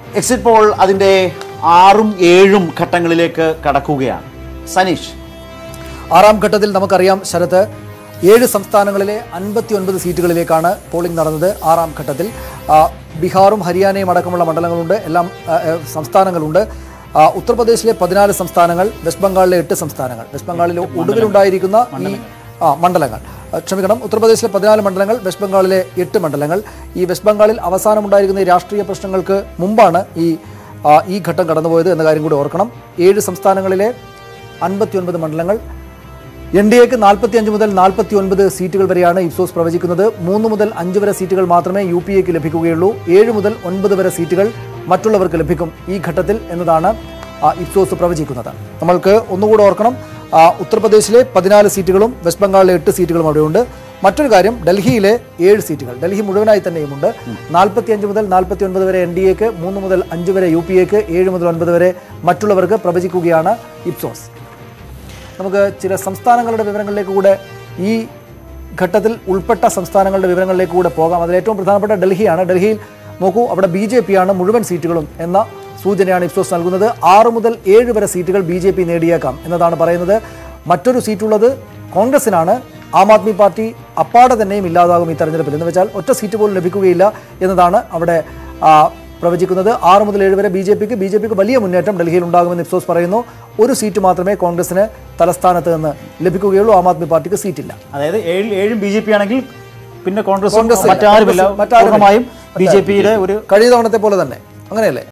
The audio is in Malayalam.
എക്സിറ്റ് പോൾ അതിൻ്റെ ആറും ഏഴും ഘട്ടങ്ങളിലേക്ക് കടക്കുകയാണ് സനീഷ് ആറാം ഘട്ടത്തിൽ നമുക്കറിയാം ശരത്ത് ഏഴ് സംസ്ഥാനങ്ങളിലെ അൻപത്തി ഒൻപത് സീറ്റുകളിലേക്കാണ് പോളിംഗ് നടന്നത് ആറാം ഘട്ടത്തിൽ ആ, ബീഹാറും ഹരിയാനയും അടക്കമുള്ള മണ്ഡലങ്ങളുണ്ട് എല്ലാം ആ, ആ, സംസ്ഥാനങ്ങളുണ്ട് ആ, ഉത്തർപ്രദേശിലെ പതിനാല് സംസ്ഥാനങ്ങൾ വെസ്റ്റ് ബംഗാളിലെ എട്ട് സംസ്ഥാനങ്ങൾ വെസ്റ്റ് ബംഗാളിൽ ഒടുവിലുണ്ടായിരിക്കുന്ന ഈ ആ മണ്ഡലങ്ങൾ ആ, ക്ഷമിക്കണം ഉത്തർപ്രദേശിലെ പതിനാല് മണ്ഡലങ്ങൾ വെസ്റ്റ് ബംഗാളിലെ എട്ട് മണ്ഡലങ്ങൾ ഈ വെസ്റ്റ് ബംഗാളിൽ അവസാനമുണ്ടായിരിക്കുന്ന ഈ രാഷ്ട്രീയ പ്രശ്നങ്ങൾക്ക് മുമ്പാണ് ഈ ആ, ഈ ഘട്ടം കടന്നുപോയത് എന്ന കാര്യം കൂടി ഓർക്കണം ഏഴ് സംസ്ഥാനങ്ങളിലെ അൻപത്തിയൊൻപത് മണ്ഡലങ്ങൾ എൻ ഡി എക്ക് നാൽപ്പത്തി അഞ്ച് മുതൽ നാൽപ്പത്തി ഒൻപത് സീറ്റുകൾ വരെയാണ് ഇപ്സോസ് പ്രവചിക്കുന്നത് മൂന്ന് മുതൽ അഞ്ച് വരെ സീറ്റുകൾ മാത്രമേ യു പി എക്ക് ലഭിക്കുകയുള്ളൂ ഏഴ് മുതൽ ഒൻപത് വരെ സീറ്റുകൾ മറ്റുള്ളവർക്ക് ലഭിക്കും ഈ ഘട്ടത്തിൽ എന്നതാണ് ആ, ഇപ്സോസ് പ്രവചിക്കുന്നത് നമ്മൾക്ക് ഒന്നുകൂടെ ഓർക്കണം ആ, ഉത്തർപ്രദേശിലെ പതിനാല് സീറ്റുകളും വെസ്റ്റ് ബംഗാളിലെ എട്ട് സീറ്റുകളും അവിടെയുണ്ട് മറ്റൊരു കാര്യം ഡൽഹിയിലെ ഏഴ് സീറ്റുകൾ ഡൽഹി മുഴുവനായി തന്നെയുമുണ്ട് നാൽപ്പത്തി അഞ്ച് മുതൽ നാൽപ്പത്തി ഒൻപത് വരെ എൻ ഡി എക്ക് മൂന്ന് മുതൽ അഞ്ച് വരെ യു പി എക്ക് ഏഴ് മുതൽ ഒൻപത് വരെ മറ്റുള്ളവർക്ക് പ്രവചിക്കുകയാണ് ഇപ്സോസ് നമുക്ക് ചില സംസ്ഥാനങ്ങളുടെ വിവരങ്ങളിലേക്ക് കൂടെ ഈ ഘട്ടത്തിൽ ഉൾപ്പെട്ട സംസ്ഥാനങ്ങളുടെ വിവരങ്ങളിലേക്ക് കൂടെ പോകാം അതിൽ ഏറ്റവും പ്രധാനപ്പെട്ട ഡൽഹിയാണ് ഡൽഹിയിൽ നോക്കൂ അവിടെ ബി ജെ പിയാണ് മുഴുവൻ സീറ്റുകളും എന്ന സൂചനയാണ് ഇപ്സോസ് നൽകുന്നത് ആറ് മുതൽ ഏഴ് വരെ സീറ്റുകൾ ബി ജെ പി നേടിയേക്കാം എന്നതാണ് പറയുന്നത് മറ്റൊരു സീറ്റുള്ളത് കോൺഗ്രസിനാണ് ആം ആദ്മി പാർട്ടി അപ്പാടെ തന്നെയും ഇല്ലാതാകും ഈ തെരഞ്ഞെടുപ്പിൽ എന്ന് വെച്ചാൽ ഒറ്റ സീറ്റ് പോലും ലഭിക്കുകയില്ല എന്നതാണ് അവിടെ ആ, പ്രവചിക്കുന്നത് ആറ് മുതൽ ഏഴ് വരെ ബി ജെ പിക്ക് ബി ജെ പിക്ക് വലിയ മുന്നേറ്റം ഡൽഹിയിൽ ഉണ്ടാകുമെന്ന് ഇപ്സോസ് പറയുന്നു ഒരു സീറ്റ് മാത്രമേ കോൺഗ്രസിന് തലസ്ഥാനത്ത് നിന്ന് ലഭിക്കുകയുള്ളൂ ആം ആദ്മി പാർട്ടിക്ക് സീറ്റില്ല അതായത് ഏഴിൽ ഏഴും ബി ജെ പി ആണെങ്കിൽ പിന്നെ കോൺഗ്രസ് കോൺഗ്രസ് ഇല്ല. മറ്റാരുമില്ല കോൺഗ്രസ് മറ്റാരുമില്ല. പൂർണ്ണമായും ബി ജെ പിയുടെ ഒരു കഴിഞ്ഞ തവണത്തെ പോലെ തന്നെ അങ്ങനെയല്ലേ